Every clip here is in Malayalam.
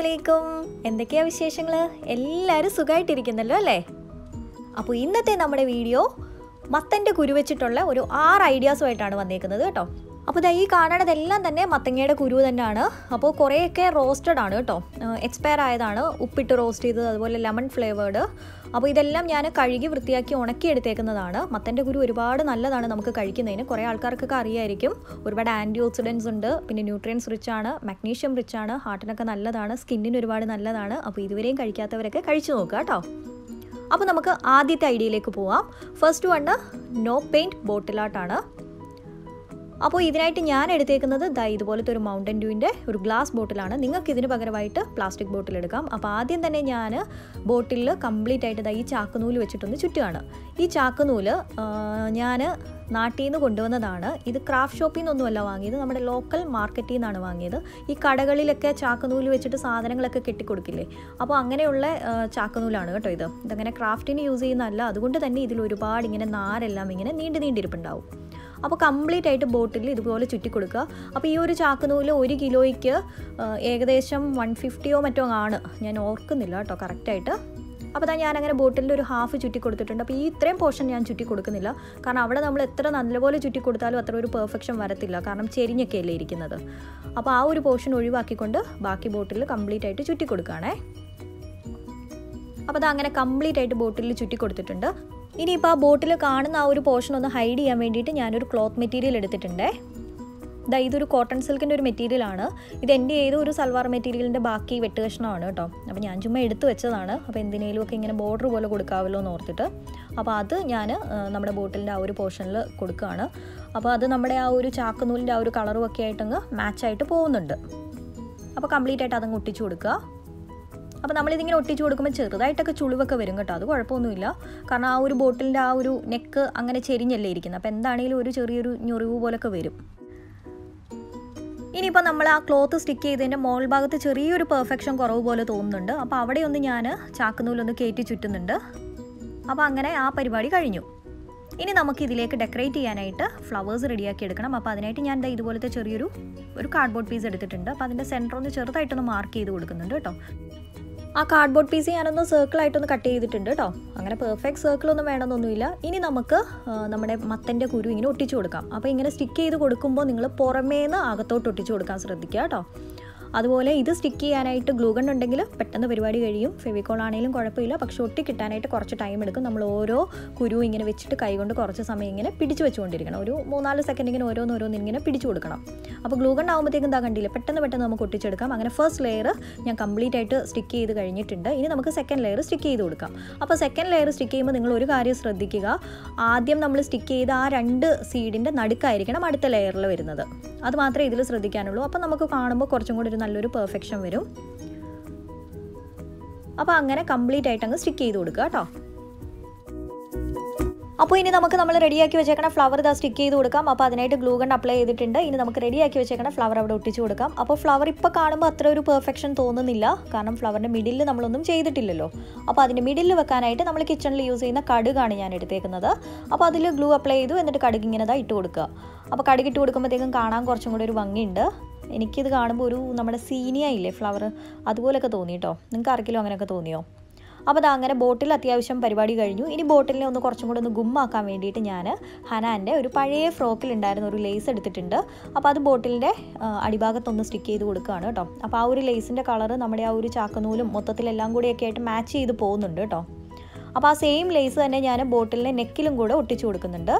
അലൈക്കും എന്തൊക്കെയാ വിശേഷങ്ങൾ എല്ലാവരും സുഖമായിട്ടിരിക്കുന്നല്ലോ അല്ലേ അപ്പോൾ ഇന്നത്തെ നമ്മുടെ വീഡിയോ മത്തൻ്റെ കുരു വെച്ചിട്ടുള്ള ഒരു ആറ് ഐഡിയാസുമായിട്ടാണ് വന്നേക്കുന്നത് കേട്ടോ അപ്പോൾ ഇതാ ഈ കാണണതെല്ലാം തന്നെ മത്തങ്ങയുടെ കുരു തന്നെയാണ് അപ്പോൾ കുറേയൊക്കെ റോസ്റ്റഡ് ആണ് കേട്ടോ എക്സ്പയർ ആയതാണ് ഉപ്പിട്ട് റോസ്റ്റ് ചെയ്തത് അതുപോലെ ലെമൺ ഫ്ലേവേർഡ് അപ്പോൾ ഇതെല്ലാം ഞാൻ കഴുകി വൃത്തിയാക്കി ഉണക്കി എടുത്തേക്കുന്നതാണ് മത്തൻ്റെ കുരു ഒരുപാട് നല്ലതാണ് നമുക്ക് കഴിക്കുന്നതിന് കുറേ ആൾക്കാർക്കൊക്കെ അറിയായിരിക്കും ഒരുപാട് ആൻറ്റി ഓക്സിഡൻസ് ഉണ്ട് പിന്നെ ന്യൂട്രിയൻസ് റിച്ച് ആണ് മഗ്നീഷ്യം റിച്ച് ആണ് ഹാർട്ടിനൊക്കെ നല്ലതാണ് സ്കിന്നിന് ഒരുപാട് നല്ലതാണ് അപ്പോൾ ഇതുവരെയും കഴിക്കാത്തവരൊക്കെ കഴിച്ചു നോക്കുക കേട്ടോ അപ്പോൾ നമുക്ക് ആദ്യത്തെ ഐഡിയയിലേക്ക് പോവാം ഫസ്റ്റ് വണ് നോ പെയിൻറ്റ് ബോട്ടിലാട്ടാണ് അപ്പോൾ ഇതിനായിട്ട് ഞാൻ എടുത്തേക്കുന്നത് ദാ ഇതുപോലത്തെ ഒരു മൗണ്ടൻ ഡ്യൂവിൻ്റെ ഒരു ഗ്ലാസ് ബോട്ടിലാണ് നിങ്ങൾക്ക് ഇതിന് പകരമായിട്ട് പ്ലാസ്റ്റിക് ബോട്ടിൽ എടുക്കാം അപ്പോൾ ആദ്യം തന്നെ ഞാൻ ബോട്ടിലിൽ കംപ്ലീറ്റ് ആയിട്ട് ദാ ഈ ചാക്കുനൂല് വെച്ചിട്ടൊന്ന് ചുറ്റുകയാണ് ഈ ചാക്കുനൂല് ഞാൻ നാട്ടിൽ നിന്ന് കൊണ്ടുവന്നതാണ് ഇത് ക്രാഫ്റ്റ് ഷോപ്പിൽ നിന്നൊന്നുമല്ല വാങ്ങിയത് നമ്മുടെ ലോക്കൽ മാർക്കറ്റിൽ നിന്നാണ് വാങ്ങിയത് ഈ കടകളിലൊക്കെ ചാക്കുനൂല് വെച്ചിട്ട് സാധനങ്ങളൊക്കെ കെട്ടിക്കൊടുക്കില്ലേ അപ്പോൾ അങ്ങനെയുള്ള ചാക്കുനൂലാണ് കേട്ടോ ഇത് ഇതങ്ങനെ ക്രാഫ്റ്റിന് യൂസ് ചെയ്യുന്നതല്ല അതുകൊണ്ട് തന്നെ ഇതിൽ ഒരുപാട് ഇങ്ങനെ നാരെല്ലാം ഇങ്ങനെ നീണ്ടു നീണ്ടിരിപ്പുണ്ടാവും അപ്പോൾ കംപ്ലീറ്റ് ആയിട്ട് ബോട്ടിൽ ഇതുപോലെ ചുറ്റി കൊടുക്കുക അപ്പോൾ ഈ ഒരു ചാക്കുനൂല് ഒരു കിലോയ്ക്ക് ഏകദേശം വൺ ഫിഫ്റ്റിയോ മറ്റോ ആണ് ഞാൻ ഓർക്കുന്നില്ല കേട്ടോ കറക്റ്റായിട്ട് അപ്പോൾ അതാ ഞാൻ അങ്ങനെ ബോട്ടിലിൽ ഒരു ഹാഫ് ചുറ്റി കൊടുത്തിട്ടുണ്ട് അപ്പോൾ ഈ ഇത്രയും പോർഷൻ ഞാൻ ചുറ്റി കൊടുക്കുന്നില്ല കാരണം അവിടെ നമ്മൾ എത്ര നല്ലപോലെ ചുറ്റി കൊടുത്താലും അത്ര ഒരു പെർഫെക്ഷൻ വരത്തില്ല കാരണം ചെരിഞ്ഞൊക്കെയല്ലേ ഇരിക്കുന്നത് അപ്പോൾ ആ ഒരു പോർഷൻ ഒഴിവാക്കിക്കൊണ്ട് ബാക്കി ബോട്ടിൽ കംപ്ലീറ്റ് ആയിട്ട് ചുറ്റി കൊടുക്കുകയാണേ അപ്പോൾ അത് അങ്ങനെ കംപ്ലീറ്റ് ആയിട്ട് ബോട്ടിലിൽ ചുറ്റി കൊടുത്തിട്ടുണ്ട് ഇനിയിപ്പോൾ ആ ബോട്ടിൽ കാണുന്ന ആ ഒരു പോർഷൻ ഒന്ന് ഹൈഡ് ചെയ്യാൻ വേണ്ടിയിട്ട് ഞാനൊരു ക്ലോത്ത് മെറ്റീരിയൽ എടുത്തിട്ടുണ്ടേ ഇതാ ഇതൊരു കോട്ടൺ സിൽക്കിൻ്റെ ഒരു മെറ്റീരിയലാണ് ഇത് എൻ്റെ ഏതോ ഒരു സൽവാർ മെറ്റീരിയലിൻ്റെ ബാക്കി വെട്ടുകഷ്ണമാണ് കേട്ടോ അപ്പോൾ ഞാൻ ചുമ്മാ എടുത്തു വെച്ചതാണ് അപ്പോൾ എന്തിനേലും ഒക്കെ ഇങ്ങനെ ബോർഡർ പോലെ കൊടുക്കാമല്ലോ എന്ന് ഓർത്തിട്ട് അപ്പോൾ അത് ഞാൻ നമ്മുടെ ബോട്ടിലിൻ്റെ ആ ഒരു പോർഷനിൽ കൊടുക്കുകയാണ് അപ്പോൾ അത് നമ്മുടെ ആ ഒരു ചാക്കുനൂലിൻ്റെ ആ ഒരു കളറും ഒക്കെ ആയിട്ടങ്ങ് മാച്ചായിട്ട് പോകുന്നുണ്ട് അപ്പോൾ കംപ്ലീറ്റ് ആയിട്ട് അതങ്ങ് ഒട്ടിച്ചു കൊടുക്കുക അപ്പോൾ നമ്മളിതിങ്ങനെ ഒട്ടിച്ചു കൊടുക്കുമ്പോൾ ചെറുതായിട്ടൊക്കെ ചുളിവൊക്കെ വരും കേട്ടോ അത് കുഴപ്പമൊന്നുമില്ല കാരണം ആ ഒരു ബോട്ടിലിൻ്റെ ആ ഒരു നെക്ക് അങ്ങനെ ചെരിഞ്ഞല്ലേ ഇരിക്കുന്നത് അപ്പോൾ എന്താണെങ്കിലും ഒരു ചെറിയൊരു ഞൊറിവ് പോലൊക്കെ വരും ഇനിയിപ്പോൾ നമ്മൾ ആ ക്ലോത്ത് സ്റ്റിക്ക് ചെയ്തതിൻ്റെ മോൾ ഭാഗത്ത് ചെറിയൊരു പെർഫെക്ഷൻ കുറവ് പോലെ തോന്നുന്നുണ്ട് അപ്പോൾ അവിടെ ഒന്ന് ഞാൻ ചാക്കുനൂലൊന്ന് കയറ്റി ചുറ്റുന്നുണ്ട് അപ്പോൾ അങ്ങനെ ആ പരിപാടി കഴിഞ്ഞു ഇനി നമുക്ക് ഇതിലേക്ക് ഡെക്കറേറ്റ് ചെയ്യാനായിട്ട് ഫ്ലവേഴ്സ് റെഡിയാക്കി എടുക്കണം അപ്പോൾ അതിനായിട്ട് ഞാൻ ഇതുപോലത്തെ ചെറിയൊരു ഒരു കാർഡ്ബോർഡ് പീസ് എടുത്തിട്ടുണ്ട് അപ്പോൾ അതിൻ്റെ സെൻറ്റർ ഒന്ന് ചെറുതായിട്ടൊന്ന് മാർക്ക് ചെയ്ത് കൊടുക്കുന്നുണ്ട് കേട്ടോ ആ കാർഡ്ബോർഡ് പീസ് ഞാനൊന്ന് സർക്കിളായിട്ടൊന്ന് കട്ട് ചെയ്തിട്ടുണ്ട് കേട്ടോ അങ്ങനെ പെർഫെക്റ്റ് സർക്കിളൊന്നും വേണമെന്നൊന്നുമില്ല ഇനി നമുക്ക് നമ്മുടെ മത്തൻ്റെ കുരു ഇങ്ങനെ ഒട്ടിച്ചു കൊടുക്കാം അപ്പോൾ ഇങ്ങനെ സ്റ്റിക്ക് ചെയ്ത് കൊടുക്കുമ്പോൾ നിങ്ങൾ പുറമേന്ന് അകത്തോട്ട് ഒട്ടിച്ചു കൊടുക്കാൻ ശ്രദ്ധിക്കുക കേട്ടോ അതുപോലെ ഇത് സ്റ്റിക്ക് ചെയ്യാനായിട്ട് ഗ്ലൂഗൺ ഉണ്ടെങ്കിൽ പെട്ടെന്ന് പരിപാടി കഴിയും ഫെവിക്കോൾ ആണെങ്കിലും കുഴപ്പമില്ല പക്ഷെ ഒട്ടി കിട്ടാനായിട്ട് കുറച്ച് ടൈം എടുക്കും നമ്മൾ ഓരോ കുരു ഇങ്ങനെ വെച്ചിട്ട് കൈകൊണ്ട് കുറച്ച് സമയം ഇങ്ങനെ പിടിച്ചു വെച്ചുകൊണ്ടിരിക്കണം ഒരു മൂന്നാല് സെക്കൻഡ് ഇങ്ങനെ ഓരോന്ന് ഓരോന്ന് ഇങ്ങനെ പിടിച്ചു കൊടുക്കണം അപ്പോൾ ഗ്ലൂഗൺ ആകുമ്പോഴത്തേക്കും എന്താ കണ്ടില്ല പെട്ടെന്ന് പെട്ടെന്ന് നമുക്ക് ഒട്ടിച്ചെടുക്കാം അങ്ങനെ ഫസ്റ്റ് ലെയർ ഞാൻ കംപ്ലീറ്റ് ആയിട്ട് സ്റ്റിക്ക് ചെയ്ത് കഴിഞ്ഞിട്ടുണ്ട് ഇനി നമുക്ക് സെക്കൻഡ് ലെയർ സ്റ്റിക്ക് ചെയ്ത് കൊടുക്കാം അപ്പോൾ സെക്കൻഡ് ലെയർ സ്റ്റിക്ക് ചെയ്യുമ്പോൾ നിങ്ങൾ ഒരു കാര്യം ശ്രദ്ധിക്കുക ആദ്യം നമ്മൾ സ്റ്റിക്ക് ചെയ്ത ആ രണ്ട് സീഡിൻ്റെ നടുക്കായിരിക്കണം അടുത്ത ലെയറിൽ വരുന്നത് അത് മാത്രമേ ഇതിൽ ശ്രദ്ധിക്കാനുള്ളൂ അപ്പോൾ നമുക്ക് കാണുമ്പോൾ കുറച്ചും കൂടി ഒരു നല്ലൊരു പെർഫെക്ഷൻ വരും അപ്പോൾ അങ്ങനെ കംപ്ലീറ്റ് ആയിട്ട് അങ്ങ് സ്റ്റിക്ക് ചെയ്ത് കൊടുക്കുക കേട്ടോ അപ്പോൾ ഇനി നമുക്ക് നമ്മൾ റെഡിയാക്കി വെച്ചേക്കണ ഫ്ലവർ ഇതാ സ്റ്റിക്ക് ചെയ്ത് കൊടുക്കാം അപ്പോൾ അതിനായിട്ട് ഗ്ലൂ ഗൺ അപ്ലൈ ചെയ്തിട്ടുണ്ട് ഇനി നമുക്ക് റെഡിയാക്കി വെച്ചേക്കണ ഫ്ലവർ അവിടെ ഒട്ടിച്ച് കൊടുക്കാം അപ്പോൾ ഫ്ലവർ ഇപ്പോൾ കാണുമ്പോൾ അത്ര ഒരു പെർഫെക്ഷൻ തോന്നുന്നില്ല കാരണം ഫ്ലവറിൻ്റെ മിഡിൽ നമ്മളൊന്നും ചെയ്തിട്ടില്ലല്ലോ അപ്പോൾ അതിൻ്റെ മിഡിൽ വെക്കാനായിട്ട് നമ്മൾ കിച്ചണിൽ യൂസ് ചെയ്യുന്ന കടുകാണ് ഞാൻ എടുത്തേക്കുന്നത് അപ്പോൾ അതിൽ ഗ്ലൂ അപ്ലൈ ചെയ്തു എന്നിട്ട് കടുക് ഇങ്ങനെ ഇതാ ഇട്ട് കൊടുക്കുക അപ്പോൾ കടുക് ഇട്ട് കൊടുക്കുമ്പോഴത്തേക്കും കാണാൻ കുറച്ചും കൂടി ഒരു ഭംഗിയുണ്ട് എനിക്കിത് കാണുമ്പോൾ ഒരു നമ്മുടെ സീനിയ ഇല്ലേ ഫ്ലവർ അതുപോലൊക്കെ തോന്നി കേട്ടോ നിങ്ങൾക്ക് ആർക്കെങ്കിലും അങ്ങനെയൊക്കെ തോന്നിയോ അപ്പോൾ അത് അങ്ങനെ ബോട്ടിൽ അത്യാവശ്യം പരിപാടി കഴിഞ്ഞു ഇനി ബോട്ടിലിനെ ഒന്ന് കുറച്ചും കൂടി ഒന്ന് ഗുമ്മാക്കാൻ വേണ്ടിയിട്ട് ഞാൻ ഹനാൻ്റെ ഒരു പഴയ ഫ്രോക്കിൽ ഉണ്ടായിരുന്ന ഒരു ലേസ് എടുത്തിട്ടുണ്ട് അപ്പോൾ അത് ബോട്ടിലിൻ്റെ അടിഭാഗത്തൊന്ന് സ്റ്റിക്ക് ചെയ്ത് കൊടുക്കുകയാണ് കേട്ടോ അപ്പോൾ ആ ഒരു ലേസിൻ്റെ കളറ് നമ്മുടെ ആ ഒരു ചാക്കനൂലും മൊത്തത്തിലെല്ലാം കൂടിയൊക്കെ ആയിട്ട് മാച്ച് ചെയ്ത് പോകുന്നുണ്ട് കേട്ടോ അപ്പോൾ ആ സെയിം ലേസ് തന്നെ ഞാൻ ബോട്ടിലിൻ്റെ നെക്കിലും കൂടെ ഒട്ടിച്ചു കൊടുക്കുന്നുണ്ട്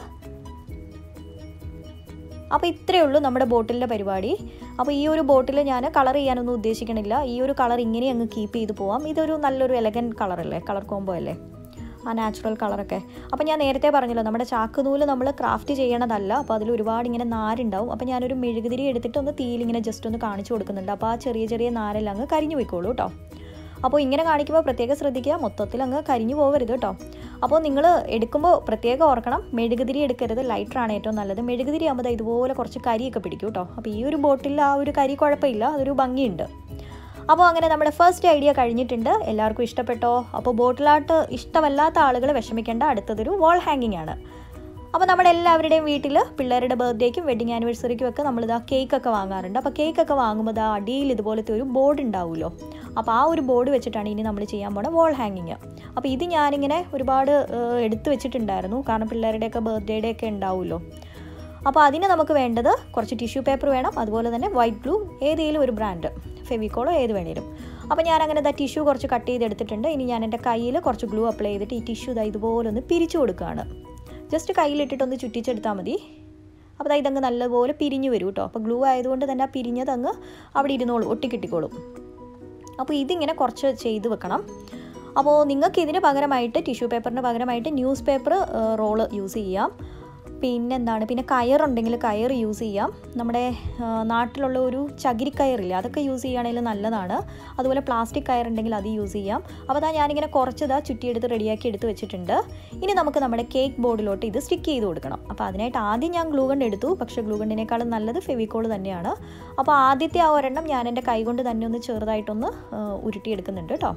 അപ്പോൾ ഇത്രയേ ഉള്ളൂ നമ്മുടെ ബോട്ടിലിൻ്റെ പരിപാടി അപ്പോൾ ഈ ഒരു ബോട്ടിൽ ഞാൻ കളർ ചെയ്യാനൊന്നും ഉദ്ദേശിക്കണില്ല ഈ ഒരു കളർ ഇങ്ങനെ അങ്ങ് കീപ്പ് ചെയ്ത് പോവാം ഇതൊരു നല്ലൊരു എലഗൻ കളറല്ലേ കളർ കോംബോ അല്ലേ ആ നാച്ചുറൽ കളറൊക്കെ അപ്പോൾ ഞാൻ നേരത്തെ പറഞ്ഞല്ലോ നമ്മുടെ ചാക്കുനൂല് നമ്മൾ ക്രാഫ്റ്റ് ചെയ്യണതല്ല അപ്പോൾ അതിൽ ഒരുപാട് ഇങ്ങനെ നാരുണ്ടാവും അപ്പോൾ ഞാനൊരു മെഴുകുതിരി എടുത്തിട്ട് ഒന്ന് തീയിലിങ്ങനെ ജസ്റ്റ് ഒന്ന് കാണിച്ചു കൊടുക്കുന്നുണ്ട് അപ്പോൾ ആ ചെറിയ ചെറിയ നാരെല്ലാം അങ്ങ് കരിഞ്ഞു പോയിക്കോളൂ കേട്ടോ അപ്പോൾ ഇങ്ങനെ കാണിക്കുമ്പോൾ പ്രത്യേകം ശ്രദ്ധിക്കുക മൊത്തത്തിൽ അങ്ങ് കരിഞ്ഞു പോകരുത് കേട്ടോ അപ്പോൾ നിങ്ങൾ എടുക്കുമ്പോൾ പ്രത്യേകം ഓർക്കണം മെഴുകുതിരി എടുക്കരുത് ലൈറ്ററാണ് ഏറ്റവും നല്ലത് മെഴുകുതിരി ആകുമ്പോൾ ഇതുപോലെ കുറച്ച് കരിയൊക്കെ പിടിക്കും കേട്ടോ അപ്പോൾ ഈ ഒരു ബോട്ടിൽ ആ ഒരു കരി കുഴപ്പമില്ല അതൊരു ഭംഗിയുണ്ട് അപ്പോൾ അങ്ങനെ നമ്മുടെ ഫസ്റ്റ് ഐഡിയ കഴിഞ്ഞിട്ടുണ്ട് എല്ലാവർക്കും ഇഷ്ടപ്പെട്ടോ അപ്പോൾ ബോട്ടിലാട്ട് ഇഷ്ടമല്ലാത്ത ആളുകൾ വിഷമിക്കേണ്ട അടുത്തതൊരു വാൾ ഹാങ്ങിങ് ആണ് അപ്പോൾ നമ്മുടെ എല്ലാവരുടെയും വീട്ടിൽ പിള്ളേരുടെ ബർത്ത്ഡേക്കും വെഡിങ് ആനിവേഴ്സറിക്കും ഒക്കെ നമ്മളിതാ കേക്കൊക്കെ വാങ്ങാറുണ്ട് അപ്പോൾ കേക്കൊക്കെ വാങ്ങുമ്പോൾ ദാ അടിയിൽ ഇതുപോലത്തെ ഒരു ബോർഡ് ഉണ്ടാവുമല്ലോ അപ്പോൾ ആ ഒരു ബോർഡ് വെച്ചിട്ടാണ് ഇനി നമ്മൾ ചെയ്യാൻ പോണ വോൾ ഹാങ്ങിങ് അപ്പോൾ ഇത് ഞാനിങ്ങനെ ഒരുപാട് ഏഹ്, എടുത്ത് വെച്ചിട്ടുണ്ടായിരുന്നു കാരണം പിള്ളേരുടെയൊക്കെ ബർത്ത്ഡേയുടെ ഒക്കെ ഉണ്ടാവുമല്ലോ അപ്പോൾ അതിന് നമുക്ക് വേണ്ടത് കുറച്ച് ടിഷ്യൂ പേപ്പർ വേണം അതുപോലെ തന്നെ വൈറ്റ് ഗ്ലൂ ഏതെങ്കിലും ഒരു ബ്രാൻഡ് ഫെവിക്കോളോ ഏത് വേണേലും അപ്പോൾ ഞാൻ അങ്ങനെ ദാ ടിഷ്യൂ കുറച്ച് കട്ട് ചെയ്തെടുത്തിട്ടുണ്ട് ഇനി ഞാൻ എൻ്റെ കയ്യിൽ കുറച്ച് ഗ്ലൂ അപ്ലൈ ചെയ്തിട്ട് ഈ ടിഷ്യൂ ദാ ഇതുപോലെ ഒന്ന് പിരിച്ചു കൊടുക്കുകയാണ് ജസ്റ്റ് കയ്യിലിട്ടിട്ടൊന്ന് ചുറ്റിച്ചെടുത്താൽ മതി അപ്പോൾ ദാ ഇതങ്ങ് നല്ലപോലെ പിരിഞ്ഞു വരും കേട്ടോ അപ്പോൾ ഗ്ലൂ ആയതുകൊണ്ട് തന്നെ ആ പിരിഞ്ഞത് അങ്ങ് അവിടെ ഇരുന്നോളും ഒട്ടിക്കിട്ടിക്കോളും അപ്പോൾ ഇതിങ്ങനെ കുറച്ച് ചെയ്ത് വെക്കണം അപ്പോൾ നിങ്ങൾക്ക് ഇതിന് പകരമായിട്ട് ടിഷ്യൂ പേപ്പറിന് പകരമായിട്ട് ന്യൂസ് പേപ്പർ റോള് യൂസ് ചെയ്യാം പിന്നെന്താണ് പിന്നെ കയറുണ്ടെങ്കിൽ കയർ യൂസ് ചെയ്യാം നമ്മുടെ ആ, നാട്ടിലുള്ള ഒരു ചകിരിക്കയറില്ലേ അതൊക്കെ യൂസ് ചെയ്യുകയാണെങ്കിൽ നല്ലതാണ് അതുപോലെ പ്ലാസ്റ്റിക് കയറുണ്ടെങ്കിൽ അത് യൂസ് ചെയ്യാം അപ്പോൾ അതാ ഞാനിങ്ങനെ കുറച്ചതാ ചുറ്റിയെടുത്ത് റെഡിയാക്കി എടുത്ത് വെച്ചിട്ടുണ്ട് ഇനി നമുക്ക് നമ്മുടെ കേക്ക് ബോർഡിലോട്ട് ഇത് സ്റ്റിക്ക് ചെയ്ത് കൊടുക്കണം അപ്പോൾ അതിനായിട്ട് ആദ്യം ഞാൻ ഗ്ലൂ ഗണ്ട് എടുത്തു പക്ഷേ ഗ്ലൂ ഗണ്ടിനേക്കാളും നല്ലത് ഫെവിക്കോൾ തന്നെയാണ് അപ്പോൾ ആദ്യത്തെ ആ ഒരെണ്ണം ഞാൻ എൻ്റെ കൈ കൊണ്ട് തന്നെ ഒന്ന് ചെറുതായിട്ടൊന്ന് ആ, ഉരുട്ടിയെടുക്കുന്നുണ്ട് കേട്ടോ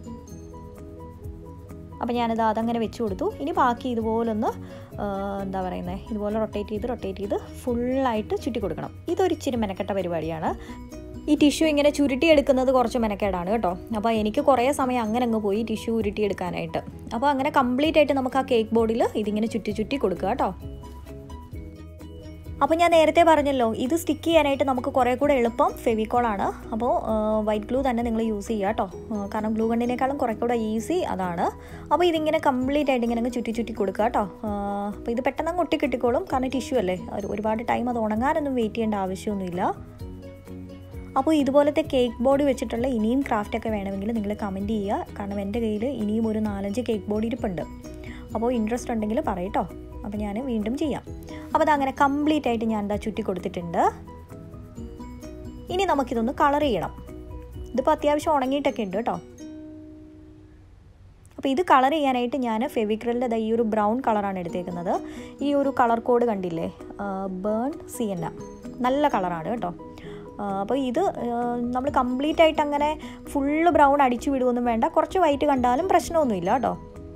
അപ്പോൾ ഞാനത് അതങ്ങനെ വെച്ച് കൊടുത്തു ഇനി ബാക്കി ഇതുപോലൊന്ന് ആ, എന്താ പറയുന്നത് ഇതുപോലെ റൊട്ടേറ്റ് ചെയ്ത് റൊട്ടേറ്റ് ചെയ്ത് ഫുള്ളായിട്ട് ചുറ്റി കൊടുക്കണം ഇതൊരു ഇച്ചിരി മെനക്കെട്ട പരിപാടിയാണ് ഈ ടിഷ്യൂ ഇങ്ങനെ ചുരുട്ടിയെടുക്കുന്നത് കുറച്ച് മെനക്കേടാണ് കേട്ടോ അപ്പോൾ എനിക്ക് കുറേ സമയം അങ്ങനെ അങ്ങ് പോയി ടിഷ്യൂ ഉരുട്ടിയെടുക്കാനായിട്ട് അപ്പോൾ അങ്ങനെ കംപ്ലീറ്റ് ആയിട്ട് നമുക്ക് ആ കേക്ക് ബോർഡിൽ ഇതിങ്ങനെ ചുറ്റി ചുറ്റി കൊടുക്കുക കേട്ടോ അപ്പോൾ ഞാൻ നേരത്തെ പറഞ്ഞല്ലോ ഇത് സ്റ്റിക്ക് ചെയ്യാനായിട്ട് നമുക്ക് കുറേ കൂടെ എളുപ്പം ഫെവിക്കോളാണ് അപ്പോൾ വൈറ്റ് ഗ്ലൂ തന്നെ നിങ്ങൾ യൂസ് ചെയ്യുക കേട്ടോ ആ, കാരണം ഗ്ലൂ ഗണ്ണിനേക്കാളും കുറേ കൂടെ ഈസി അതാണ് അപ്പോൾ ഇതിങ്ങനെ കംപ്ലീറ്റ് ആയിട്ട് ഇങ്ങനെ അങ്ങ് ചുറ്റി ചുറ്റി കൊടുക്കുക കേട്ടോ ആ, അപ്പോൾ ഇത് പെട്ടെന്ന് അങ്ങ് ഒട്ടി കിട്ടിക്കോളും കാരണം ടിഷ്യൂ അല്ലേ ഒരു- ഒരുപാട് ടൈം അത് ഉണങ്ങാനൊന്നും വെയിറ്റ് ചെയ്യേണ്ട ആവശ്യമൊന്നുമില്ല അപ്പോൾ ഇതുപോലത്തെ കേക്ക് ബോർഡ് വെച്ചിട്ടുള്ള ഇനിയും ക്രാഫ്റ്റ് ഒക്കെ വേണമെങ്കിൽ നിങ്ങൾ കമൻറ്റ് ചെയ്യുക കാരണം എൻ്റെ കയ്യിൽ ഇനിയും ഒരു നാലഞ്ച് കേക്ക് ബോർഡ് ഇരിപ്പുണ്ട് അപ്പോൾ ഇൻട്രസ്റ്റ് ഉണ്ടെങ്കിൽ പറയട്ടോ അപ്പോൾ ഞാൻ വീണ്ടും ചെയ്യാം അപ്പോൾ അതങ്ങനെ കംപ്ലീറ്റ് ആയിട്ട് ഞാൻ എന്താ ചുറ്റി കൊടുത്തിട്ടുണ്ട് ഇനി നമുക്കിതൊന്ന് കളർ ചെയ്യണം ഇതിപ്പോൾ അത്യാവശ്യം ഉണങ്ങിയിട്ടൊക്കെ ഉണ്ട് കേട്ടോ അപ്പോൾ ഇത് കളർ ചെയ്യാനായിട്ട് ഞാൻ ഫെവിക്രലിൻ്റെ ഈ ഒരു ബ്രൗൺ കളറാണ് എടുത്തേക്കുന്നത് ഈ ഒരു കളർ കോഡ് കണ്ടില്ലേ ബേൺ സിയന്ന നല്ല കളറാണ് കേട്ടോ ആ, അപ്പോൾ ഇത് നമ്മൾ കംപ്ലീറ്റ് ആയിട്ട് അങ്ങനെ ഫുള്ള് ബ്രൗൺ അടിച്ചു വിടുകയൊന്നും വേണ്ട കുറച്ച് വൈറ്റ് കണ്ടാലും പ്രശ്നമൊന്നുമില്ല കേട്ടോ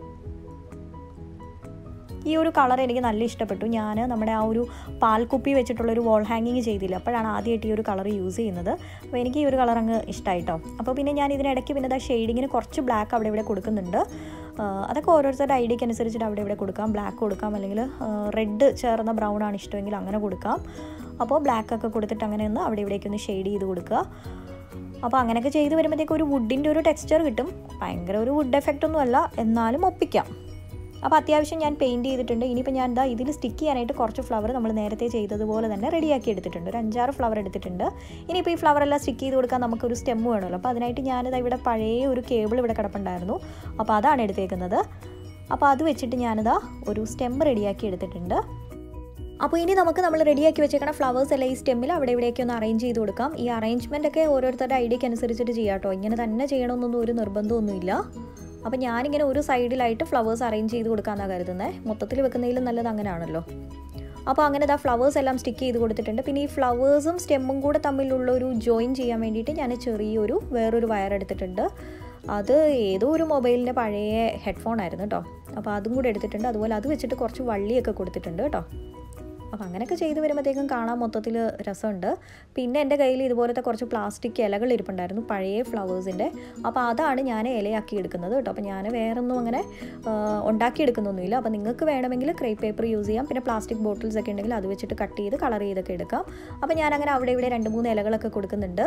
ഈ ഒരു കളർ എനിക്ക് നല്ല ഇഷ്ടപ്പെട്ടു ഞാൻ നമ്മുടെ ആ ഒരു പാൽക്കുപ്പി വെച്ചിട്ടുള്ളൊരു വോൾ ഹാങ്ങിങ് ചെയ്തില്ല അപ്പോഴാണ് ആദ്യമായിട്ട് ഈ ഒരു കളർ യൂസ് ചെയ്യുന്നത് അപ്പോൾ എനിക്ക് ഈ ഒരു കളർ അങ്ങ് ഇഷ്ടമായിട്ടോ അപ്പോൾ പിന്നെ ഞാൻ ഇതിനിടയ്ക്ക് പിന്നെ ദാ ഷെയ്ഡിങ്ങിന് കുറച്ച് ബ്ലാക്ക് അവിടെ ഇവിടെ കൊടുക്കുന്നുണ്ട് ആ, അതൊക്കെ ഓരോരുത്തരുടെ ഐഡിയക്ക് അനുസരിച്ചിട്ട് അവിടെ ഇവിടെ കൊടുക്കാം ബ്ലാക്ക് കൊടുക്കാം അല്ലെങ്കിൽ റെഡ് ചേർന്ന ബ്രൗൺ ആണ് ഇഷ്ടമെങ്കിൽ അങ്ങനെ കൊടുക്കാം അപ്പോൾ ബ്ലാക്ക് ഒക്കെ കൊടുത്തിട്ട് അങ്ങനെ ഒന്ന് അവിടെ ഇവിടേക്ക് ഒന്ന് ഷെയ്ഡ് ചെയ്ത് കൊടുക്കുക അപ്പോൾ അങ്ങനെയൊക്കെ ചെയ്ത് വരുമ്പോഴത്തേക്ക് ഒരു വുഡിൻ്റെ ഒരു ടെക്സ്ചർ കിട്ടും ഭയങ്കര ഒരു വുഡ് എഫക്റ്റ് ഒന്നും അല്ല എന്നാലും ഒപ്പിക്കാം അപ്പോൾ അത്യാവശ്യം ഞാൻ പെയിൻറ്റ് ചെയ്തിട്ടുണ്ട് ഇനിയിപ്പോൾ ഞാൻ എന്താ ഇതിൽ സ്റ്റിക്ക് ചെയ്യാനായിട്ട് കുറച്ച് ഫ്ലവർ നമ്മൾ നേരത്തെ ചെയ്തതുപോലെ തന്നെ റെഡിയാക്കി എടുത്തിട്ടുണ്ട് ഒരു അഞ്ചാറ് ഫ്ലവർ എടുത്തിട്ടുണ്ട് ഇനിയിപ്പോൾ ഈ ഫ്ലവർ എല്ലാം സ്റ്റിക്ക് ചെയ്ത് കൊടുക്കാൻ നമുക്കൊരു സ്റ്റെം വേണമല്ലോ അപ്പോൾ അതിനായിട്ട് ഞാനിതാ ഇവിടെ പഴയ ഒരു കേബിൾ ഇവിടെ കിടപ്പുണ്ടായിരുന്നു അപ്പോൾ അതാണ് എടുത്തേക്കുന്നത് അപ്പോൾ അത് വെച്ചിട്ട് ഞാനിതാ ഒരു സ്റ്റെം റെഡിയാക്കി എടുത്തിട്ടുണ്ട് അപ്പോൾ ഇനി നമുക്ക് നമ്മൾ റെഡിയാക്കി വെച്ചേക്കണ ഫ്ലവേഴ്സ് എല്ലാം ഈ സ്റ്റെമ്മിൽ അവിടെ ഇവിടെയൊക്കെ ഒന്ന് അറേഞ്ച് ചെയ്ത് കൊടുക്കാം ഈ അറേഞ്ച്മെൻ്റ് ഒക്കെ ഓരോരുത്തരുടെ ഐഡിയക്ക് അനുസരിച്ചിട്ട് ചെയ്യാം കേട്ടോ ഇങ്ങനെ തന്നെ ചെയ്യണമെന്നൊന്നും ഒരു നിർബന്ധമൊന്നുമില്ല അപ്പോൾ ഞാനിങ്ങനെ ഒരു സൈഡിലായിട്ട് ഫ്ലവേഴ്സ് അറേഞ്ച് ചെയ്ത് കൊടുക്കാമെന്നാണ് കരുതുന്നത് മൊത്തത്തിൽ വെക്കുന്നതിലും നല്ലത് അങ്ങനെയാണല്ലോ അപ്പോൾ അങ്ങനെ ഇതാ ഫ്ലവേഴ്സ് എല്ലാം സ്റ്റിക്ക് ചെയ്ത് കൊടുത്തിട്ടുണ്ട് പിന്നെ ഈ ഫ്ലവേഴ്സും സ്റ്റെമ്മും കൂടെ തമ്മിലുള്ള ഒരു ജോയിൻ ചെയ്യാൻ വേണ്ടിയിട്ട് ഞാൻ ചെറിയൊരു വേറൊരു വയർ എടുത്തിട്ടുണ്ട് അത് ഏതോ ഒരു മൊബൈലിൻ്റെ പഴയ ഹെഡ്ഫോൺ ആയിരുന്നു കേട്ടോ അപ്പോൾ അതും കൂടെ എടുത്തിട്ടുണ്ട് അതുപോലെ അത് വെച്ചിട്ട് കുറച്ച് വള്ളിയൊക്കെ കൊടുത്തിട്ടുണ്ട് കേട്ടോ അപ്പോൾ അങ്ങനെയൊക്കെ ചെയ്ത് വരുമ്പോഴത്തേക്കും കാണാൻ മൊത്തത്തിൽ രസമുണ്ട് പിന്നെ എൻ്റെ കയ്യിൽ ഇതുപോലത്തെ കുറച്ച് പ്ലാസ്റ്റിക് ഇലകൾ ഇരിപ്പുണ്ടായിരുന്നു പഴയ ഫ്ലവേഴ്സിൻ്റെ അപ്പോൾ അതാണ് ഞാൻ ഇലയാക്കി എടുക്കുന്നത് കേട്ടോ അപ്പോൾ ഞാൻ വേറൊന്നും അങ്ങനെ ആ, ഉണ്ടാക്കിയെടുക്കുന്നൊന്നുമില്ല അപ്പോൾ നിങ്ങൾക്ക് വേണമെങ്കിൽ ക്രേ പേപ്പർ യൂസ് ചെയ്യാം പിന്നെ പ്ലാസ്റ്റിക് ബോട്ടിൽസ് ഒക്കെ ഉണ്ടെങ്കിൽ അത് വെച്ചിട്ട് കട്ട് ചെയ്ത് കളർ ചെയ്തൊക്കെ എടുക്കാം അപ്പോൾ ഞാനങ്ങനെ അവിടെ ഇവിടെ രണ്ട് മൂന്ന് ഇലകളൊക്കെ കൊടുക്കുന്നുണ്ട്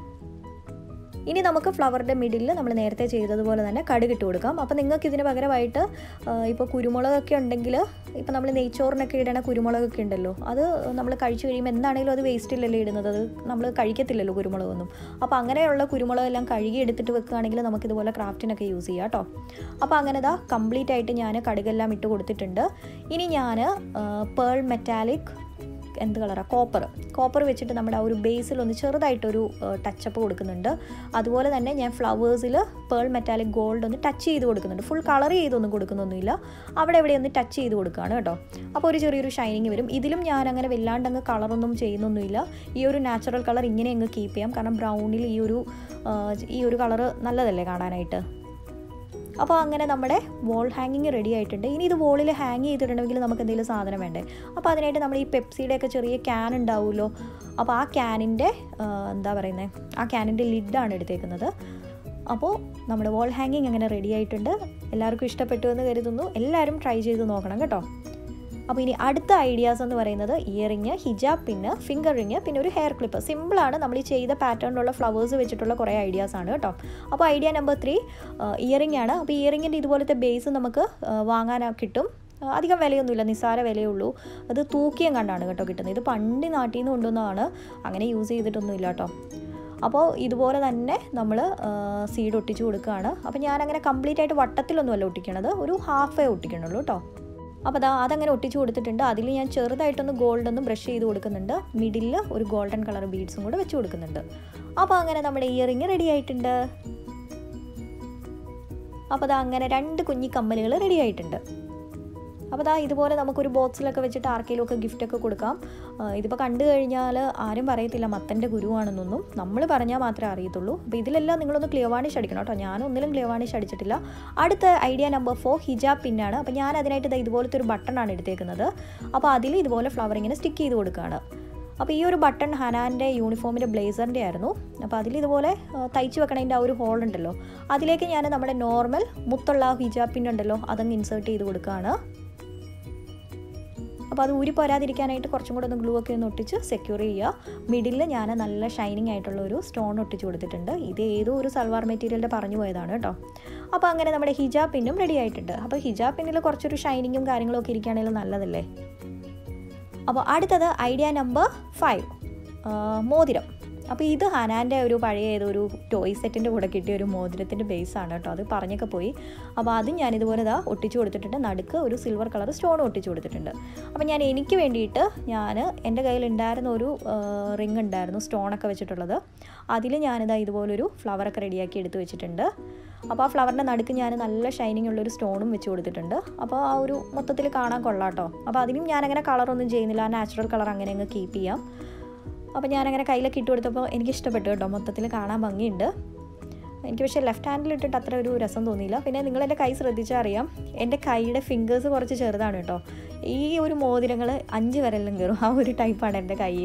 ഇനി നമുക്ക് ഫ്ലവറിൻ്റെ മിഡിൽ നമ്മൾ നേരത്തെ ചെയ്തതുപോലെ തന്നെ കടുകിട്ട് കൊടുക്കാം അപ്പോൾ നിങ്ങൾക്ക് ഇതിന് പകരമായിട്ട് ഇപ്പോൾ കുരുമുളകൊക്കെ ഉണ്ടെങ്കിൽ ഇപ്പോൾ നമ്മൾ നെയ്ച്ചോറിനൊക്കെ ഇടണ കുരുമുളകൊക്കെ ഉണ്ടല്ലോ അത് നമ്മൾ കഴിച്ചു കഴിയുമ്പോൾ എന്താണെങ്കിലും അത് വേസ്റ്റിലല്ലേ ഇടുന്നത് അത് നമ്മൾ കഴിക്കത്തില്ലല്ലോ കുരുമുളകൊന്നും അപ്പോൾ അങ്ങനെയുള്ള കുരുമുളകെല്ലാം കഴുകി എടുത്തിട്ട് വെക്കുകയാണെങ്കിൽ നമുക്കിതുപോലെ ക്രാഫ്റ്റിനൊക്കെ യൂസ് ചെയ്യാം കേട്ടോ അപ്പോൾ അങ്ങനെ ദാ കംപ്ലീറ്റ് ആയിട്ട് ഞാൻ കടുകെല്ലാം ഇട്ട് കൊടുത്തിട്ടുണ്ട് ഇനി ഞാൻ പേൾ മെറ്റാലിക് എന്ത് കളറാണ് കോപ്പർ കോപ്പർ വെച്ചിട്ട് നമ്മുടെ ആ ഒരു ബേസിൽ ഒന്ന് ചെറുതായിട്ടൊരു ടച്ചപ്പ് കൊടുക്കുന്നുണ്ട് അതുപോലെ തന്നെ ഞാൻ ഫ്ലവേഴ്സിൽ പേൾ മെറ്റാലിക് ഗോൾഡ് ഒന്ന് ടച്ച് ചെയ്ത് കൊടുക്കുന്നുണ്ട് ഫുൾ കളർ ചെയ്തൊന്നും കൊടുക്കുന്നൊന്നുമില്ല അവിടെ എവിടെ ഒന്ന് ടച്ച് ചെയ്ത് കൊടുക്കുകയാണ് കേട്ടോ അപ്പോൾ ഒരു ചെറിയൊരു ഷൈനിങ് വരും ഇതിലും ഞാൻ അങ്ങനെ വല്ലാണ്ട് അങ്ങ് കളറൊന്നും ചെയ്യുന്നൊന്നുമില്ല ഈ ഒരു നാച്ചുറൽ കളർ ഇങ്ങനെ അങ്ങ് കീപ്പ് ചെയ്യാം കാരണം ബ്രൗണിൽ ഈ ഒരു ആ, ഈ ഒരു കളറ് നല്ലതല്ലേ കാണാനായിട്ട് അപ്പോൾ അങ്ങനെ നമ്മുടെ വോൾ ഹാങ്ങിങ് റെഡി ആയിട്ടുണ്ട് ഇനി ഇത് വോളിൽ ഹാങ് ചെയ്തിട്ടുണ്ടെങ്കിൽ നമുക്ക് എന്തെങ്കിലും സാധനം വേണ്ടേ അപ്പോൾ അതിനായിട്ട് നമ്മൾ ഈ പെപ്സിയുടെ ഒക്കെ ചെറിയ ക്യാൻ ഉണ്ടാവുമല്ലോ അപ്പോൾ ആ ക്യാനിൻ്റെ എന്താ പറയുന്നത് ആ ക്യാനിൻ്റെ ലിഡാണ് എടുത്തേക്കുന്നത് അപ്പോൾ നമ്മുടെ വോൾ ഹാങ്ങിങ് അങ്ങനെ റെഡി ആയിട്ടുണ്ട് എല്ലാവർക്കും ഇഷ്ടപ്പെട്ടു എന്ന് കരുതുന്നു എല്ലാവരും ട്രൈ ചെയ്ത് നോക്കണം കേട്ടോ അപ്പോൾ ഇനി അടുത്ത ഐഡിയാസ് എന്ന് പറയുന്നത് ഇയറിങ് ഹിജാബ് പിന്ന് ഫിംഗർ റിങ് പിന്നെ ഒരു ഹെയർ ക്ലിപ്പ് സിമ്പിളാണ് നമ്മൾ ഈ ചെയ്ത പാറ്റേണിലുള്ള ഫ്ലവേഴ്സ് വെച്ചിട്ടുള്ള കുറേ ഐഡിയാസ് ആണ് കേട്ടോ അപ്പോൾ ഐഡിയ നമ്പർ ത്രീ ഇയറിംഗ് ആണ് അപ്പോൾ ഇയറിങ്ങിൻ്റെ ഇതുപോലത്തെ ബേസ് നമുക്ക് വാങ്ങാൻ കിട്ടും അധികം വിലയൊന്നുമില്ല നിസ്സാര വിലയുള്ളൂ അത് തൂക്കിയം കണ്ടാണ് കേട്ടോ കിട്ടുന്നത് ഇത് പണ്ട് നാട്ടിൽ നിന്ന് കൊണ്ടുവന്നതാണ് അങ്ങനെ യൂസ് ചെയ്തിട്ടൊന്നുമില്ല കേട്ടോ അപ്പോൾ ഇതുപോലെ തന്നെ നമ്മൾ സീഡ് ഒട്ടിച്ച് കൊടുക്കുകയാണ് അപ്പോൾ ഞാനങ്ങനെ കംപ്ലീറ്റ് ആയിട്ട് വട്ടത്തിലൊന്നുമല്ല ഒട്ടിക്കണത് ഒരു ഹാഫേ ഒട്ടിക്കണുള്ളൂ കേട്ടോ അപ്പോൾ അതാ അതങ്ങനെ ഒട്ടിച്ച് കൊടുത്തിട്ടുണ്ട് അതിൽ ഞാൻ ചെറുതായിട്ടൊന്ന് ഗോൾഡ് ഒന്ന് ബ്രഷ് ചെയ്ത് കൊടുക്കുന്നുണ്ട് മിഡിലിൽ ഒരു ഗോൾഡൻ കളർ ബീഡ്സും കൂടെ വെച്ച് കൊടുക്കുന്നുണ്ട് അപ്പോൾ അങ്ങനെ നമ്മുടെ ഇയറിങ് റെഡി ആയിട്ടുണ്ട് അപ്പോൾ അതാ അങ്ങനെ രണ്ട് കുഞ്ഞി കമ്മലുകൾ റെഡി ആയിട്ടുണ്ട് അപ്പോൾ അതാ ഇതുപോലെ നമുക്കൊരു ബോക്സിലൊക്കെ വെച്ചിട്ട് ആർക്കെങ്കിലുമൊക്കെ ഗിഫ്റ്റൊക്കെ കൊടുക്കാം ഇതിപ്പോൾ കണ്ടു കഴിഞ്ഞാൽ ആരും പറയത്തില്ല മത്തൻ്റെ ഗുരുവാണെന്നൊന്നും നമ്മൾ പറഞ്ഞാൽ മാത്രമേ അറിയത്തുള്ളൂ അപ്പോൾ ഇതിലെല്ലാം നിങ്ങളൊന്ന് ക്ലിയർ വാണിഷ് അടിക്കണം കേട്ടോ ഞാനൊന്നിലും ക്ലിയർ വാണിഷ് അടിച്ചിട്ടില്ല അടുത്ത ഐഡിയ നമ്പർ ഫോർ ഹിജാബ് പിന്നാണ് അപ്പോൾ ഞാൻ അതിനായിട്ട് ഇതാ ഇതുപോലത്തെ ഒരു ബട്ടണാണ് എടുത്തേക്കുന്നത് അപ്പോൾ അതിൽ ഇതുപോലെ ഫ്ലവർ ഇങ്ങനെ സ്റ്റിക്ക് ചെയ്ത് കൊടുക്കുകയാണ് അപ്പോൾ ഈ ഒരു ബട്ടൺ ഹനാൻ്റെ യൂണിഫോമിൻ്റെ ബ്ലേസറിൻ്റെ ആയിരുന്നു അപ്പോൾ അതിൽ ഇതുപോലെ തയ്ച്ച് വെക്കണതിൻ്റെ ആ ഒരു ഹോൾ ഉണ്ടല്ലോ അതിലേക്ക് ഞാൻ നമ്മുടെ നോർമൽ മുത്തുള്ള ഹിജാബ് പിന്നുണ്ടല്ലോ അതങ്ങ് ഇൻസേർട്ട് ചെയ്ത് കൊടുക്കുകയാണ് അപ്പോൾ അത് ഊരി പോരാതിരിക്കാനായിട്ട് കുറച്ചും കൂടെ ഒന്ന് ഗ്ലൂ ഒക്കെ ഒന്ന് ഒട്ടിച്ച് സെക്യൂർ ചെയ്യുക മിഡിലിൽ ഞാൻ നല്ല ഷൈനിങ് ആയിട്ടുള്ള ഒരു സ്റ്റോൺ ഒട്ടിച്ച് കൊടുത്തിട്ടുണ്ട് ഇത് ഏതോ ഒരു സൽവാർ മെറ്റീരിയലിൻ്റെ പറഞ്ഞു പോയതാണ് കേട്ടോ അപ്പോൾ അങ്ങനെ നമ്മുടെ ഹിജാബ് പിന്നും റെഡി ആയിട്ടുണ്ട് അപ്പോൾ ഹിജാബ് പിന്നിൽ കുറച്ചൊരു ഷൈനിങ്ങും കാര്യങ്ങളൊക്കെ ഇരിക്കുകയാണെങ്കിൽ നല്ലതല്ലേ അപ്പോൾ അടുത്തത് ഐഡിയ നമ്പർ ഫൈവ് മോതിരം അപ്പോൾ ഇത് ഹനാൻ്റെ ഒരു പഴയ ഏതൊരു ടോയ് സെറ്റിൻ്റെ കൂടെ കിട്ടിയ ഒരു മോതിരത്തിൻ്റെ ബേസാണ് കേട്ടോ അത് പറഞ്ഞൊക്കെ പോയി അപ്പോൾ അതും ഞാൻ ഇതുപോലെ ഇതാ ഒട്ടിച്ചു കൊടുത്തിട്ടുണ്ട് നടുക്ക് ഒരു സിൽവർ കളർ സ്റ്റോൺ ഒട്ടിച്ചു കൊടുത്തിട്ടുണ്ട് അപ്പോൾ ഞാൻ എനിക്ക് വേണ്ടിയിട്ട് ഞാൻ എൻ്റെ കയ്യിൽ ഉണ്ടായിരുന്ന ഒരു റിങ് ഉണ്ടായിരുന്നു സ്റ്റോണൊക്കെ വെച്ചിട്ടുള്ളത് അതിൽ ഞാനിതാ ഇതുപോലൊരു ഫ്ലവറൊക്കെ റെഡിയാക്കി എടുത്ത് വെച്ചിട്ടുണ്ട് അപ്പോൾ ആ ഫ്ലവറിൻ്റെ നടുക്ക് ഞാൻ നല്ല ഷൈനിങ് ഉള്ളൊരു സ്റ്റോണും വെച്ച് കൊടുത്തിട്ടുണ്ട് അപ്പോൾ ആ ഒരു മൊത്തത്തിൽ കാണാൻ കൊള്ളാം കേട്ടോ അപ്പോൾ അതിനും ഞാനങ്ങനെ കളറൊന്നും ചെയ്യുന്നില്ല ആ നാച്ചുറൽ കളർ അങ്ങനെ അങ്ങ് കീപ്പ് ചെയ്യാം അപ്പോൾ ഞാനങ്ങനെ കയ്യിലൊക്കെ ഇട്ട് കൊടുത്തപ്പോൾ എനിക്ക് ഇഷ്ടപ്പെട്ടു കേട്ടോ മൊത്തത്തിൽ കാണാൻ ഭംഗിയുണ്ട് എനിക്ക് പക്ഷേ ലെഫ്റ്റ് ഹാൻഡിൽ ഇട്ടിട്ട് അത്ര ഒരു രസം തോന്നിയില്ല പിന്നെ നിങ്ങൾ എൻ്റെ കൈ ശ്രദ്ധിച്ചാൽ അറിയാം എൻ്റെ കൈയുടെ ഫിംഗേഴ്സ് കുറച്ച് ചെറുതാണ് കേട്ടോ ഈ ഒരു മോതിരങ്ങൾ അഞ്ച് വരെല്ലാം കയറും ആ ഒരു ടൈപ്പാണ് എൻ്റെ കൈ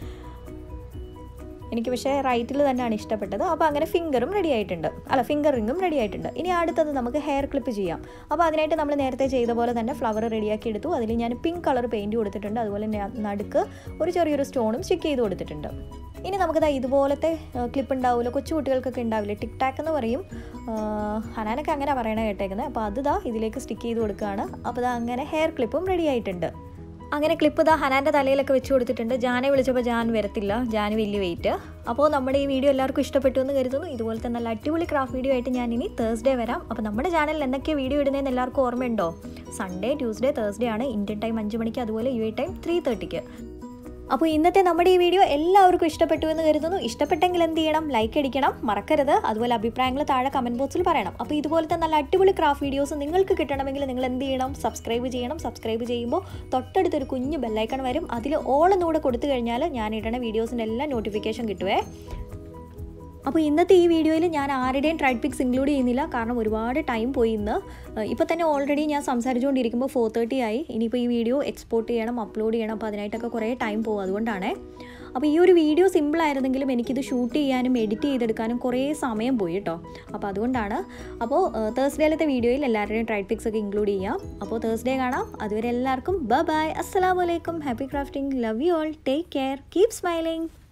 എനിക്ക് പക്ഷേ റൈറ്റിൽ തന്നെയാണ് ഇഷ്ടപ്പെട്ടത് അപ്പോൾ അങ്ങനെ ഫിംഗറും റെഡി ആയിട്ടുണ്ട് അല്ല ഫിംഗർ റിങ്ങും റെഡി ആയിട്ടുണ്ട് ഇനി അടുത്തത് നമുക്ക് ഹെയർ ക്ലിപ്പ് ചെയ്യാം അപ്പോൾ അതിനായിട്ട് നമ്മൾ നേരത്തെ ചെയ്ത പോലെ തന്നെ ഫ്ലവർ റെഡിയാക്കി എടുത്തു അതിൽ ഞാൻ പിങ്ക് കളർ പെയിൻറ്റ് കൊടുത്തിട്ടുണ്ട് അതുപോലെ നടുക്ക് ഒരു ചെറിയൊരു സ്റ്റോണും സ്റ്റിക്ക് ചെയ്ത് കൊടുത്തിട്ടുണ്ട് ഇനി നമുക്കിതാ ഇതുപോലത്തെ ക്ലിപ്പ് ഉണ്ടാവില്ല കൊച്ചു കുട്ടികൾക്കൊക്കെ ഉണ്ടാവില്ലേ ടിക് ടാക്ക് എന്ന് പറയും ഹനാനൊക്കെ അങ്ങനെ പറയണേ കേട്ടേക്കുന്നത് അപ്പോൾ അത് ദാ ഇതിലേക്ക് സ്റ്റിക്ക് ചെയ്ത് കൊടുക്കുകയാണ് അപ്പോൾ ഇതാ അങ്ങനെ ഹെയർ ക്ലിപ്പും റെഡി ആയിട്ടുണ്ട് അങ്ങനെ ക്ലിപ്പ് ഇതാ ഹനാൻ്റെ തലയിലൊക്കെ വെച്ച് കൊടുത്തിട്ടുണ്ട് ജാനെ വിളിച്ചപ്പോൾ ജാൻ വരത്തില്ല ജാൻ വലിയ വെയിറ്റ് അപ്പോൾ നമ്മുടെ ഈ വീഡിയോ എല്ലാവർക്കും ഇഷ്ടപ്പെട്ടു എന്ന് കരുതുന്നു ഇതുപോലത്തെ നല്ല അടിപൊളി ക്രാഫ്റ്റ് വീഡിയോ ആയിട്ട് ഞാൻ ഇനി തേഴ്സ്ഡേ വരാം അപ്പോൾ നമ്മുടെ ചാനലിൽ എന്തൊക്കെ വീഡിയോ ഇടുന്നതെന്ന് എല്ലാവർക്കും ഓർമ്മയുണ്ടോ സൺഡേ ട്യൂസ്ഡേ തേഴ്സ്ഡേ ആണ് ഇന്ത്യൻ ടൈം അഞ്ച് മണിക്ക് അതുപോലെ യു എ ടൈം ത്രീ തേർട്ടിക്ക് അപ്പോൾ ഇന്നത്തെ നമ്മുടെ ഈ വീഡിയോ എല്ലാവർക്കും ഇഷ്ടപ്പെട്ടു എന്ന് കരുതുന്നു ഇഷ്ടപ്പെട്ടെങ്കിൽ എന്ത് ചെയ്യണം ലൈക്ക് അടിക്കണം മറക്കരുത് അതുപോലെ അഭിപ്രായങ്ങൾ താഴെ കമൻറ്റ് ബോക്സിൽ പറയണം അപ്പോൾ ഇതുപോലത്തെ നല്ല അടിപൊളി ക്രാഫ്റ്റ് വീഡിയോസ് നിങ്ങൾക്ക് കിട്ടണമെങ്കിൽ നിങ്ങൾ എന്ത് ചെയ്യണം സബ്സ്ക്രൈബ് ചെയ്യണം സബ്സ്ക്രൈബ് ചെയ്യുമ്പോൾ തൊട്ടടുത്തൊരു കുഞ്ഞ് ബെല്ലൈക്കൺ വരും അതിൽ ഓൾ എന്നുകൂടെ കൊടുത്തു കഴിഞ്ഞാൽ ഞാൻ ഇടണ വീഡിയോസിൻ്റെ എല്ലാം നോട്ടിഫിക്കേഷൻ കിട്ടുവേ അപ്പോൾ ഇന്നത്തെ ഈ വീഡിയോയിൽ ഞാൻ ആരുടെയും ട്രൈഡ് പിക്സ് ഇൻക്ലൂഡ് ചെയ്യുന്നില്ല കാരണം ഒരുപാട് ടൈം പോയി ഇന്ന് ഇപ്പോൾ തന്നെ ഓൾറെഡി ഞാൻ സംസാരിച്ചുകൊണ്ടിരിക്കുമ്പോൾ ഫോർ തേർട്ടി ആയി ഇനിയിപ്പോൾ ഈ വീഡിയോ എക്സ്പോർട്ട് ചെയ്യണം അപ്ലോഡ് ചെയ്യണം അപ്പോൾ അതിനായിട്ടൊക്കെ കുറേ ടൈം പോകും അതുകൊണ്ടാണ് അപ്പോൾ ഈ ഒരു വീഡിയോ സിമ്പിൾ ആയിരുന്നെങ്കിലും എനിക്കിത് ഷൂട്ട് ചെയ്യാനും എഡിറ്റ് ചെയ്തെടുക്കാനും കുറേ സമയം പോയി കേട്ടോ അപ്പോൾ അതുകൊണ്ടാണ് അപ്പോൾ തേഴ്സ്ഡേയിലത്തെ വീഡിയോയിൽ എല്ലാവരുടെയും ട്രൈഡ് പിക്സ് ഒക്കെ ഇൻക്ലൂഡ് ചെയ്യാം അപ്പോൾ തേഴ്സ്ഡേ കാണാം അതുവരെ എല്ലാവർക്കും ബ ബൈ അസ്സലാമലൈക്കും happy crafting love you all take care keep smiling